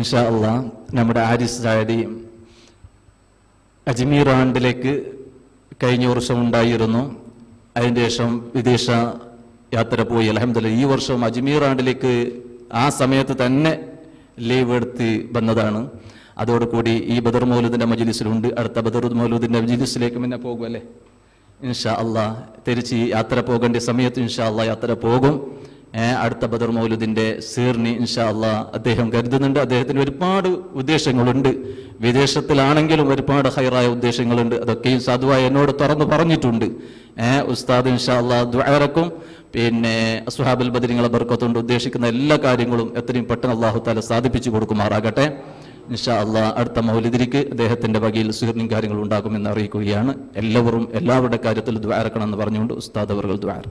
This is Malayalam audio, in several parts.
ഇൻഷാ അള്ളാ നമ്മുടെ ആരിസ് സാഡി അജ്മീർ ആണ്ടിലേക്ക് കഴിഞ്ഞ വർഷം ഉണ്ടായിരുന്നു അതിന് ശേഷം വിദേശ യാത്ര പോയി അലഹമ്മദ് ഈ വർഷം അജ്മീർ ആണ്ടിലേക്ക് ആ സമയത്ത് തന്നെ ലീവ് എടുത്ത് വന്നതാണ് അതോടുകൂടി ഈ ബദർ മൗലൂദിന്റെ മജിലിസിലുണ്ട് അടുത്ത ബദർ മൗലൂദിന്റെ മജിലിസിലേക്ക് പിന്നെ പോകും അല്ലേ ഇൻഷാ അള്ളാ തിരിച്ച് യാത്ര പോകേണ്ട സമയത്ത് ഇൻഷാ അള്ളാ യാത്ര പോകും ഏ, അടുത്ത ബദർ മൗലൂദിന്റെ സീർണി ഇൻഷാ അള്ളാ അദ്ദേഹം കരുതുന്നുണ്ട് അദ്ദേഹത്തിന് ഒരുപാട് ഉദ്ദേശങ്ങളുണ്ട് വിദേശത്തിലാണെങ്കിലും ഒരുപാട് ഹൈറായ ഉദ്ദേശങ്ങളുണ്ട് അതൊക്കെയും സാധുവായി എന്നോട് തുറന്നു പറഞ്ഞിട്ടുണ്ട് ഏഹ് ഉസ്താദ് ഇൻഷാ അള്ളാ ദ്വാരക്കും പിന്നെ അസുഹാബുൽ ബദരിങ്ങളെ ബർക്കത്തുകൊണ്ട് ഉദ്ദേശിക്കുന്ന എല്ലാ കാര്യങ്ങളും എത്രയും പെട്ടെന്ന് അള്ളാഹു താല സാധിപ്പിച്ചു കൊടുക്കുമാറാകട്ടെ ഇൻഷാ അള്ളാ അടുത്ത മൗലിദിരിക്ക് അദ്ദേഹത്തിന്റെ വകയിൽ സുഹൃത്തും കാര്യങ്ങൾ ഉണ്ടാകുമെന്ന് അറിയിക്കുകയാണ് എല്ലാവരും എല്ലാവരുടെ കാര്യത്തിൽ ദ്വാരക്കണം എന്ന് പറഞ്ഞുകൊണ്ട് ഉസ്താദ് അവർ ദ്വാര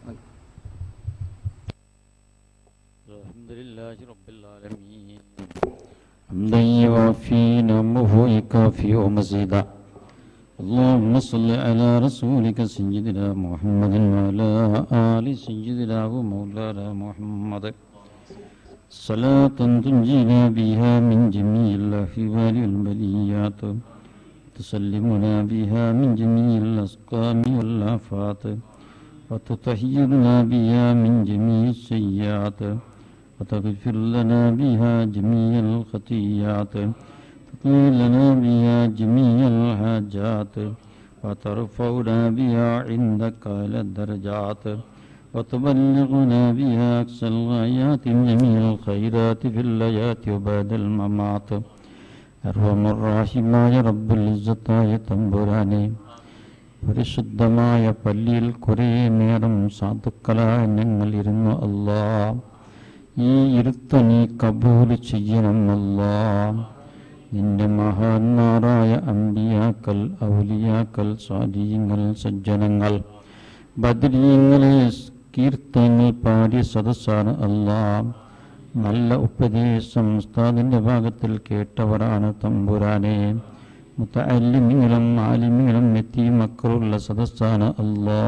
الحمد لله رب العالمين حمدا يوافي نعمه ويكافي ومزيدا اللهم صل على رسولك سيدنا محمد وعلى آل سيدنا ومولانا محمد صلاة تنجينا بها من جميع الأحوال والبليات تسلمنا بها من جميع الأسقام والآفات وتطهرنا بها من جميع السيئات وتغفر لنا بها جميع الخطيئات تقضي لنا بها جميع الحاجات وترفعنا بها عندك على الدرجات وتبلغنا بها أقصى الغايات من جميع الخيرات في الحياة وبعد الممات അർവമുറാഹിമായ റബ്ബുലിസത്തായ തമ്പുരാനെ പരിശുദ്ധമായ പള്ളിയിൽ കുറേ നേരം സാധുക്കളായ ഞങ്ങൾ ഇരുന്നു അല്ലാ ഈ ഇരുത്ത നീ കബൂൽ ചെയ്യണം അല്ലാ നിന്റെ മഹാന്മാരായ അമ്പിയാക്കൽ ഔലിയാക്കൽ സ്വാധീനങ്ങൾ സജ്ജനങ്ങൾ ബദ്രീങ്ങളെ കീർത്തനങ്ങൾ പാടിയ സദസ്സാണ് അല്ലാ നല്ല ഉപദേശം ഉസ്താദിന്റെ ഭാഗത്തിൽ കേട്ടവരാണ് തമ്പുരാനെ മുത്തല്ലിമികളും ആലിമികളും എത്തി മക്കളുള്ള സദസ്സാണ് അല്ലാ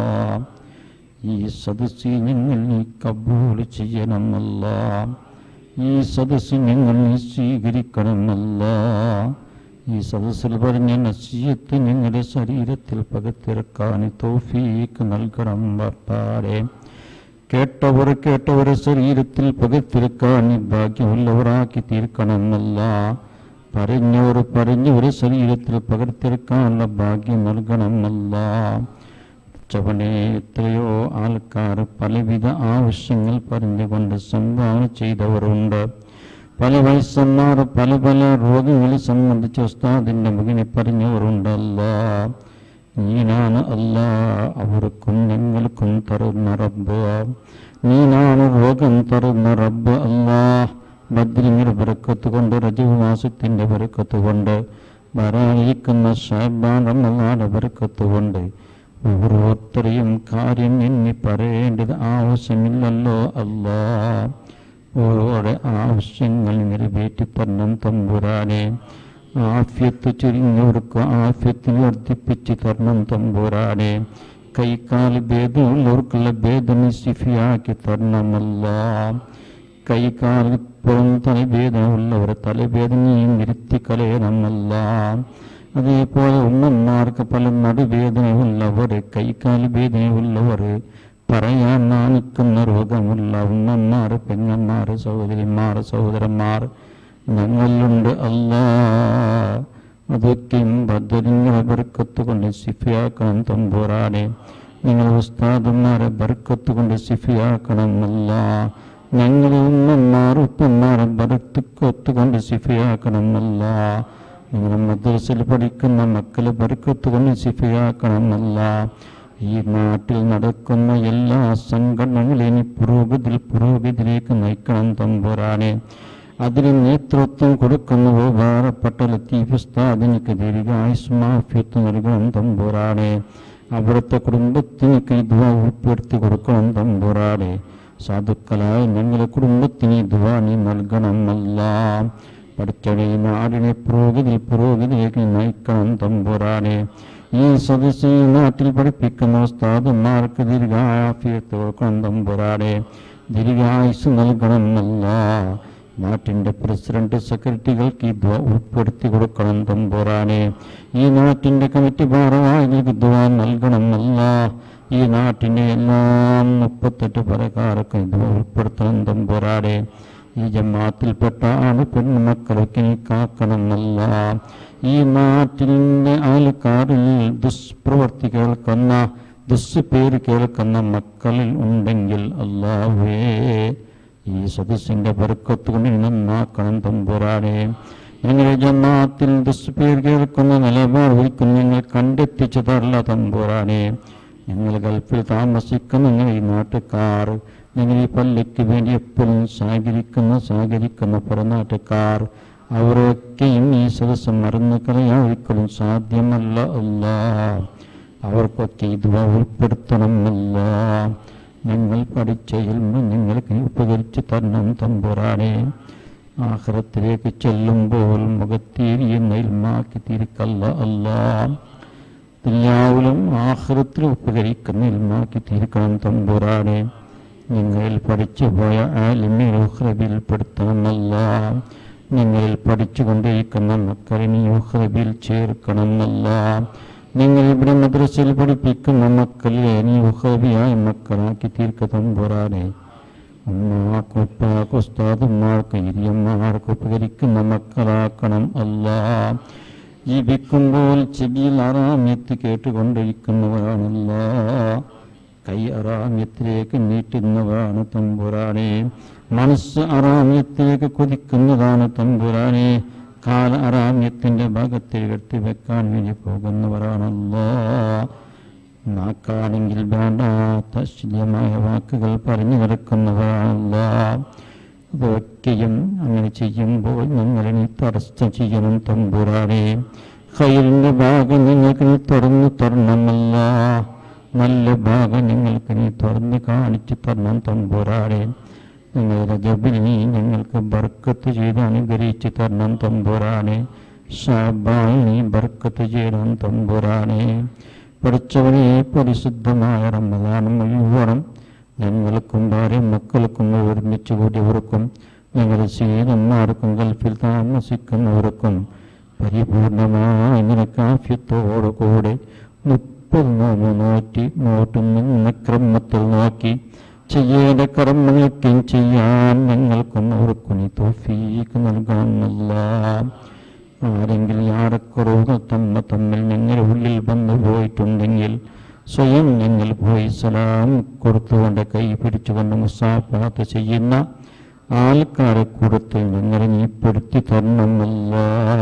ഈ സദസ്സിൽ ഞങ്ങൾ നീ കബൂൽ ചെയ്യണം അല്ലാ ഈ സദസ്സ് ഞങ്ങൾ നീ സ്വീകരിക്കണം അല്ലാ ഈ സദസ്സിൽ പറഞ്ഞ നസീയത്ത് ഞങ്ങളുടെ ശരീരത്തിൽ പകത്തിറക്കാൻ തോഫീക്ക് നൽകണം വപ്പാരെ കേട്ടവർ കേട്ടവർ ശരീരത്തിൽ പകത്തിറക്കാൻ നീ ഭാഗ്യമുള്ളവരാക്കി തീർക്കണമെന്നല്ല പറഞ്ഞവർ പറഞ്ഞവർ ശരീരത്തിൽ പകർത്തിറക്കാനുള്ള ഭാഗ്യം നൽകണമെന്നല്ല ചവണെ എത്രയോ ആൾക്കാർ പലവിധ ആവശ്യങ്ങൾ പറഞ്ഞുകൊണ്ട് സംഭാവന ചെയ്തവരുണ്ട് പല വയസ്സന്മാർ പല പല രോഗങ്ങളെ സംബന്ധിച്ച് ഉസ്താദിന്റെ മകനെ പറഞ്ഞവരുണ്ടല്ല നീനാണ് അല്ലാ അവർക്കും ഞങ്ങൾക്കും തരുന്ന റബ്ബ് നീനാണ് രോഗം തരുന്ന റബ്ബ് അല്ലാ ബദ്രിങ്ങിന്റെ ബരക്കത്ത് കൊണ്ട് രജവ് മാസത്തിന്റെ ബരക്കത്ത് കൊണ്ട് വരാനിരിക്കുന്ന ഷാബാൻ റമദാന്റെ ബരക്കത്ത് കൊണ്ട് ഓരോരുത്തരെയും കാര്യം എണ്ണി പറയേണ്ടത് ആവശ്യമില്ലല്ലോ അല്ലാ ഓരോടെ ആവശ്യങ്ങൾ നിറവേറ്റി തരണം തമ്പുരാനെ ആഫ്യത്ത് ചുരുങ്ങിയവർക്ക് ആഫ്യത്തിന് വർദ്ധിപ്പിച്ച് തരണം തമ്പുരാനെ കൈക്കാൽ ഭേദമുള്ളവർക്കുള്ള ഭേദം സിഫിയാക്കി തരണമല്ല കൈകാൽ പുറം തലഭേദമുള്ളവർ തലവേദനയും നിർത്തി കളയണമല്ല അതേപോലെ ഉമ്മന്മാർക്ക് പല നടുവേദനയുള്ളവർ കൈകാൽ വേദനയുള്ളവർ പറയാൻ നാണിക്കുന്ന രോഗമുള്ള ഉമ്മന്മാർ പെങ്ങന്മാർ സഹോദരിമാർ സഹോദരന്മാർ ഞങ്ങളിലുണ്ട് അല്ലാ അതൊക്കെയും ഭദ്രങ്ങളെ ബർക്കത്ത് കൊണ്ട് സിഫിയാക്കണം തമ്പുരാനെ നിങ്ങൾ ഉസ്താദന്മാരെ ബർക്കത്ത് കൊണ്ട് സിഫിയാക്കണം അല്ല ഞങ്ങൾ ഉമ്മന്മാർ ഉപ്പന്മാരെ ബർക്കത്ത് കൊണ്ട് സിഫിയാക്കണം അല്ല നിങ്ങൾ മദ്രസയിൽ പഠിക്കുന്ന മക്കളെ ബർക്കത്ത് കൊണ്ട് സിഫിയാക്കണം അല്ല ഈ നാട്ടിൽ നടക്കുന്ന എല്ലാ സംഘടനകളെയും പുരോഗതിയിൽ പുരോഗതിയിലേക്ക് നയിക്കണം തമ്പുരാനെ അതിന് നേതൃത്വം കൊടുക്കുന്ന ഉപകാരപ്പെട്ട ലത്തീഫ് ഉസ്താദിനിക്ക് ദീർഘായുസ്മാഫ്യത്ത് നൽകണം തമ്പുരാനെ അവിടുത്തെ കുടുംബത്തിനൊക്കെ ഇതുവ ഉൾപ്പെടുത്തി കൊടുക്കണം തമ്പുരാനെ സാധുക്കളായ ഞങ്ങളുടെ കുടുംബത്തിന് ഇതുവ നീ നൽകണമല്ല പഠിച്ചവനെ ഈ നാടിനെ പുരോഗതി പുരോഗതിയിലേക്ക് നയിക്കണം തമ്പുരാനെ ഈ സദസ്സ് ഈ നാട്ടിൽ പഠിപ്പിക്കുന്ന ഉസ്താദന്മാർക്ക് ദീർഘാഫിയത്ത് കൊടുക്കണം തമ്പുരാനെ ദീർഘായുസ് നൽകണമെന്നല്ല നാട്ടിൻ്റെ പ്രസിഡന്റ് സെക്രട്ടറികൾക്ക് ഈ ദ്വ ഉൾപ്പെടുത്തി കൊടുക്കണം തമ്പുരാനെ ഈ നാട്ടിൻ്റെ കമ്മിറ്റി ഭാരവാഹികൾക്ക് ദ്വ നൽകണം അല്ല ഈ നാട്ടിൻ്റെ എല്ലാം മുപ്പത്തെട്ട് പരക്കാർക്ക് ഇത് ഉൾപ്പെടുത്തണം തമ്പുരാനെ ഈ ജമാത്തിൽപ്പെട്ട ആണ് പെൺമക്കളൊക്കെ നീ കാക്കണമെന്നല്ല ഈ നാട്ടിൻ്റെ ആൾക്കാരിൽ ദുഷ്പ്രവർത്തി കേൾക്കുന്ന ദുസ്പേര് കേൾക്കുന്ന മക്കളിൽ ഉണ്ടെങ്കിൽ അല്ലാഹുവേ ഈ സദസ്സിന്റെ ബർക്കത്ത് കൊണ്ട് നീ നന്നാക്കണം തമ്പുരാനെ ഞങ്ങളുടെ ജമാത്തിൽ ദുസ്പേര് കേൾക്കുന്ന നിലപാട് വഹിക്കുന്ന ഞങ്ങൾ കണ്ടെത്തിച്ചു തരല്ല തമ്പുരാനെ ഞങ്ങൾ ഗൾഫിൽ താമസിക്കുന്ന ഞങ്ങൾ ഈ നാട്ടുകാർ ഞങ്ങൾ ഈ പള്ളിക്ക് വേണ്ടി എപ്പോഴും സഹകരിക്കുന്ന സഹകരിക്കുന്ന പുറനാട്ടുകാർ അവരൊക്കെയും ഈ സദസ്സ് മറന്നു കളയാൻ ഒരിക്കലും സാധ്യമല്ല അല്ലാ അവർക്കൊക്കെ ഇത് ഉൾപ്പെടുത്തണം അല്ല ഞങ്ങൾ പഠിച്ച ഇൽമ നിങ്ങൾക്ക് ഉപകരിച്ച് തരണം തമ്പുരാനെ ആഹ്റത്തിലേക്ക് ചെല്ലുമ്പോൾ മുഖത്തീരിയുന്ന ഇൽമാക്കി തിരിക്കല്ല അല്ലാ ദുനിയാവിലും ആഹ്റത്തിലും ഉപകരിക്കുന്ന ഇൽമാക്കി തീർക്കണം തമ്പുരാനെ നിങ്ങളിൽ പഠിച്ചു പോയ ആലിമിൽ ഉഹ്റബിൽ പെടുത്തണമെന്നല്ല നിങ്ങളിൽ പഠിച്ചുകൊണ്ടിരിക്കുന്ന മക്കളെ നീ ഉഹ്റബിൽ ചേർക്കണമെന്നല്ല നിങ്ങൾ ഇവിടെ മദ്രസയിൽ പഠിപ്പിക്കുന്ന മക്കളെ നീ ഉഹബിയായ മക്കളാക്കി തീർക്ക തമ്പുരാനെ ഉമ്മാക്കും ഉപ്പാക്കും ഉസ്താദുമാർക്ക് ഇരിയന്മാർക്ക് ഉപകരിക്കുന്ന മക്കളാക്കണം അല്ലാ ജീവിക്കുമ്പോൾ ചെവിയിൽ അറാമ്യത്ത് കേട്ടുകൊണ്ടിരിക്കുന്നവരാണല്ല കൈ അറാമ്യത്തിലേക്ക് നീട്ടുന്നവരാണ് തമ്പുരാനെ മനസ്സ് അറാമ്യത്തിലേക്ക് കൊതിക്കുന്നതാണ് തമ്പുരാനെ കാല അറാമ്യത്തിന്റെ ഭാഗത്തിൽ വെക്കാൻ വേണ്ടി പോകുന്നവരാണല്ലോ നാക്കാണെങ്കിൽ വേണ്ടാത്ത ശല്യമായ വാക്കുകൾ പറഞ്ഞു നടക്കുന്നവരാണല്ലോ അതൊക്കെയും അങ്ങനെ ചെയ്യുമ്പോൾ ഞങ്ങളെ നീ തടസ്സം ചെയ്യണം തമ്പുരാനെ ഹൈറിന്റെ ഭാഗം നിങ്ങൾക്ക് നീ തുറന്നു തരണമല്ല നല്ല ഭാഗം നിങ്ങൾക്ക് നീ തുറന്ന് കാണിച്ചു തരണം തമ്പുരാനെ നിങ്ങളുടെ ജബിൽ നീ ഞങ്ങൾക്ക് ബർക്കത്ത് ചെയ്ത് അനുഗ്രഹിച്ച് തരണം തമ്പുരാനെ ഷാബായി നീ ബർക്കത്ത് ചെയ്യണം തമ്പുരാനെ പഠിച്ചവനെ പരിശുദ്ധമായ റമദാനം മുഴുവനും ഞങ്ങൾക്കും ഭാര്യ മക്കൾക്കും ഒരുമിച്ച് കൂടിയവർക്കും ഞങ്ങളുടെ സീനന്മാർക്കും ഗൾഫിൽ താമസിക്കുന്നവർക്കും പരിപൂർണമായ നിനക്കാഫ്യത്തോടു കൂടെ മുപ്പത് നോമ്പ് നോറ്റി നോട്ടും നിന്ന ക്രമത്തിൽ നോക്കി ചെയ്യേണ്ട കർമ്മങ്ങൾക്കും ചെയ്യാൻ ഞങ്ങൾക്കും അവർക്കും നീ തോഫീക്ക് നൽകണമെന്നല്ല ആരെങ്കിലും ആരക്കുറവുകൾ തമ്മ തമ്മിൽ ഞങ്ങളുടെ ഉള്ളിൽ വന്നു പോയിട്ടുണ്ടെങ്കിൽ സ്വയം ഞങ്ങൾ പോയി സലാം കൊടുത്തുകൊണ്ട് കൈ പിടിച്ചുകൊണ്ട് മുസാഫാത്ത് ചെയ്യുന്ന ആൾക്കാരെ കൂടത്തിൽ ഞങ്ങളെ നീ പെടുത്തി തരണമല്ല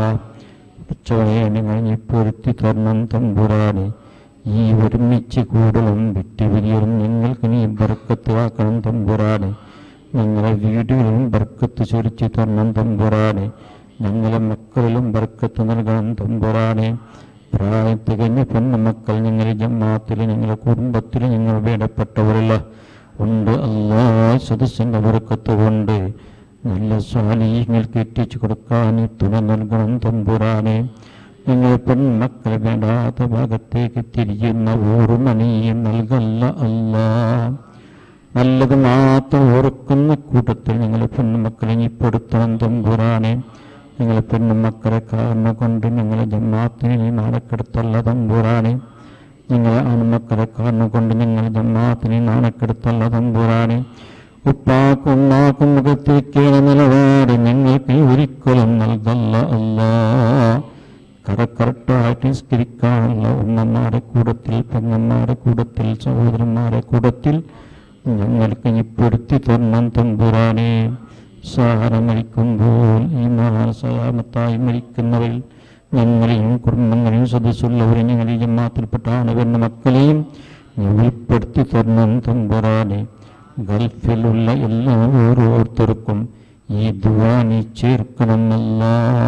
ഉച്ചവരെ നിങ്ങൾ നീ പെടുത്തി തരണം തമ്പുരാനെ ഈ ഒരുമിച്ച് കൂടലും വിട്ടുപിരിയലും ഞങ്ങൾക്ക് നീ ബർക്കത്താക്കണം തമ്പുരാനെ ഞങ്ങളെ വീടുകളിലും ബർക്കത്ത് ചൊരിച്ചു തരണം തമ്പുരാനെ ഞങ്ങളെ മക്കളിലും ബർക്കത്ത് നൽകണം തമ്പുരാനെ പ്രായം തികഞ്ഞ പെണ്ണ മക്കൾ ഞങ്ങളുടെ ജമാത്തിൽ ഞങ്ങളുടെ കുടുംബത്തിൽ ഞങ്ങൾ വേണ്ടപ്പെട്ടവരല്ല ഉണ്ട് അല്ലാ സദസ്സിൻ്റെ ബർക്കത്ത് കൊണ്ട് നല്ല സ്വാലീങ്ങൾക്ക് എത്തിച്ചു കൊടുക്കാൻ തുണ നൽകണം തമ്പുരാനെ നിങ്ങൾ പെൺമക്കളെ വേണ്ടാത്ത ഭാഗത്തേക്ക് തിരിയുന്ന ഓർമ്മണിയും നൽകല്ല അല്ലാ നല്ലത് മാത്രം ഓർക്കുന്ന കൂട്ടത്തിൽ നിങ്ങൾ പെൺമക്കളെ ഇപ്പെടുത്തണം തമ്പുരാനെ നിങ്ങൾ പെൺമക്കളെ കാരണം കൊണ്ട് നിങ്ങളെ ജമാത്തിനെ നീ നാണക്കെടുത്തല്ല തമ്പുരാനെ നിങ്ങളെ ആൺമക്കളെ കാരണം കൊണ്ട് നിങ്ങൾ ജമാത്തിനെ നാണക്കെടുത്തല്ല തമ്പുരാനെ ഉപ്പാക്കും ഉമ്മാക്കും മുഖത്തേക്കേണ നിലപാട് ഞങ്ങൾക്ക് ഒരിക്കലും നൽകല്ല അല്ലാ കറക്കറക്റ്റായിട്ട് നിസ്കരിക്കാനുള്ള ഉമ്മമാരുടെ കൂടത്തിൽ പെങ്ങന്മാരുടെ കൂടത്തിൽ സഹോദരന്മാരുടെ കൂടത്തിൽ ഞങ്ങൾക്ക് ഇപ്പെടുത്തി തരണം തമ്പുരാനെ സഹാര മരിക്കുമ്പോൾ ഈ മഹാസലാമത്തായി മരിക്കുന്നവരിൽ ഞങ്ങളെയും കുടുംബങ്ങളെയും സദസ്സുള്ളവരെയും ഞങ്ങളെ ജമാത്തിൽപ്പെട്ട ആണുവെന്ന മക്കളെയും നീ ഉൾപ്പെടുത്തി തരണം തമ്പുരാനെ ഗൾഫിലുള്ള എല്ലാ ഓരോരുത്തർക്കും ഈ ദുവാ നീ ചേർക്കണമെന്നല്ല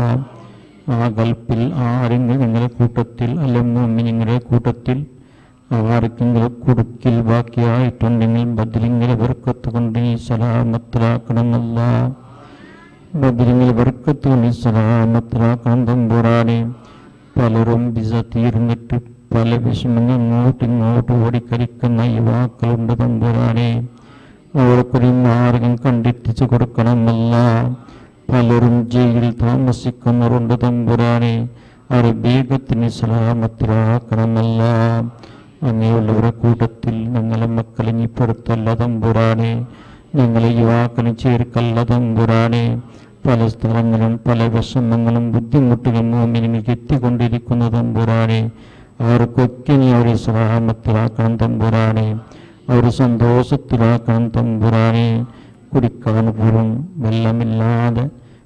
ആ ഗൾഫിൽ ആരെങ്കിലും നിങ്ങളുടെ കൂട്ടത്തിൽ അല്ലെങ്കിൽ നിങ്ങളുടെ കൂട്ടത്തിൽ ആർക്കെങ്കിലും കുടുക്കിൽ ബാക്കിയായിട്ടുണ്ടെങ്കിൽ ബദ്രിങ്ങളെ ബർക്കത്ത് കൊണ്ട് നീ സലാമത്തിലാക്കണമെന്നല്ല ബദ്രിങ്ങൾ ബർക്കത്ത് കൊണ്ട് നീ സലാമത്തിലാക്കണം തമ്പുരാനെ പലരും വിസ തീർന്നിട്ട് പല വിഷമങ്ങൾ ഇങ്ങോട്ടും ഇങ്ങോട്ട് ഓടിക്കരിക്കുന്ന യുവാക്കളുണ്ട് തമ്പുരാനെ അവർക്കൊരു മാർഗം കണ്ടെത്തിച്ചു കൊടുക്കണമെന്നല്ല പലരും ജയിലിൽ താമസിക്കുന്നവരുണ്ട് തമ്പുരാനെ അവരെ വേഗത്തിന് സലാമത്തിലാക്കണമല്ല അങ്ങനെയുള്ളവരുടെ കൂട്ടത്തിൽ ഞങ്ങളെ മക്കളെ നീ പെടുത്തല്ല തമ്പുരാനെ ഞങ്ങളെ യുവാക്കളെ ചേർക്കല്ല തമ്പുരാനെ പല സ്ഥലങ്ങളും പല വിഷമങ്ങളും ബുദ്ധിമുട്ടുകളും മോമിനിലേക്ക് എത്തിക്കൊണ്ടിരിക്കുന്ന തമ്പുരാനെ അവർക്കൊക്കെ നീ അവരെ സലാമത്തിലാക്കണം തമ്പുരാനെ അവർ സന്തോഷത്തിലാക്കണം തമ്പുരാനെ കുടിക്കാൻ പോലും വെള്ളമില്ലാതെ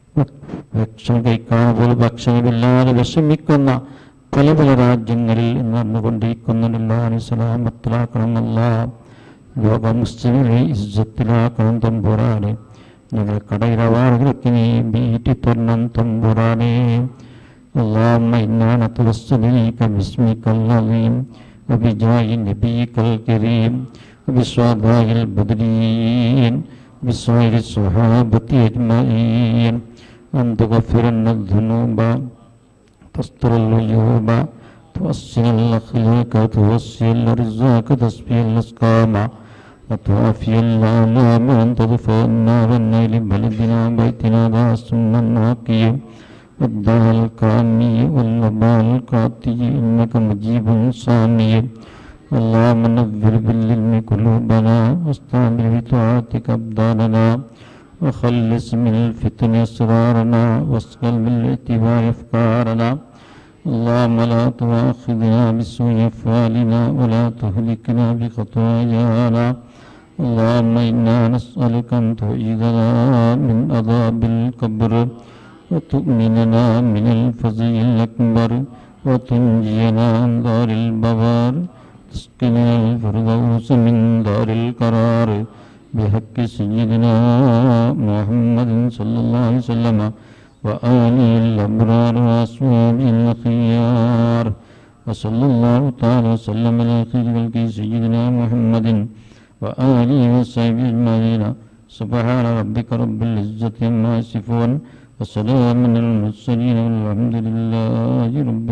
ഭക്ഷണം കഴിക്കാൻ പോലും ഭക്ഷണമില്ലാതെ വിഷമിക്കുന്ന പല പല രാജ്യങ്ങളിൽ നടന്നുകൊണ്ടിരിക്കുന്നില്ല സലാമത്തിലാക്കണമെന്നല്ല ലോക മുസ്ലിങ്ങളെ ഇസ്സത്തിലാക്കണം തമ്പുരാനെ ഞങ്ങൾ കടയിലവാറുകൾക്ക് നീ ബീറ്റി തരണം തമ്പുരാനെ اللهم إنا نتوسل إليك باسمك العظيم وبجاه نبيك الكريم وبصحابة البدرين بسائر الصحابة أجمعين أن تغفر لنا الذنوب تستر العيوب توسل الأخلاق توسل الرزاق تسبيح الأسقام وتوافي الآلام أن تدفع النار النيل بلدنا بيتنا داس من ناقيه والدار الكامي والوباء القاتي إنك مجيب صامي اللهم نذر بالعلم قلوبنا واستعمل بطاعتك أبداننا وخلص من الفتن أسرارنا واسقل بالاعتبار أفكارنا اللهم لا تؤاخذنا بسوء أفعالنا ولا تهلكنا بخطايانا اللهم إنا نسألك أن تعيذنا من عذاب القبر وتؤمننا من الفزع الأكبر وتنجينا عن دار البوار تسقنا الفردوس من دار القرار بحق سيدنا محمد صلى الله عليه وسلم وآله الأبرار وأصحابه الخيار وصلى الله تعالى وسلم على خير خلقه سيدنا محمد وآله وصحبه أجمعين سبحان ربك رب العزة عما يصفون وسلام على المرسلين والحمد لله رب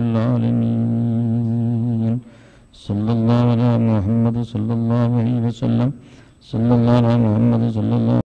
العالمين صلى الله على محمد صلى الله عليه وسلم صلى الله على محمد صلى الله